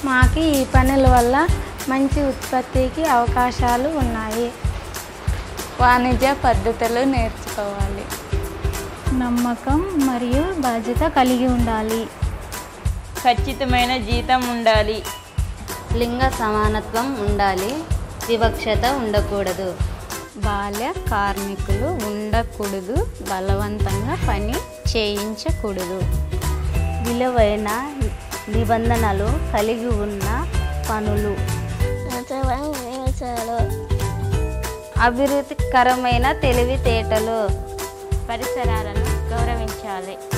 మాకు ఈ పనుల వల్ల మంచి ఉత్పత్తికి అవకాశాలు ఉన్నాయి వాణిజ్య పద్ధతులు నేర్చుకోవాలి నమ్మకం మరియు బాధ్యత కలిగి ఉండాలి ఖచ్చితమైన జీతం ఉండాలి లింగ సమానత్వం ఉండాలి వివక్షత ఉండకూడదు బాల్య కార్మికులు ఉండకూడదు బలవంతంగా పని చేయించకూడదు విలువైన నిబంధనలు కలిగి ఉన్న పనులు అభివృద్ధికరమైన తెలివితేటలు పరిసరాలను గౌరవించాలి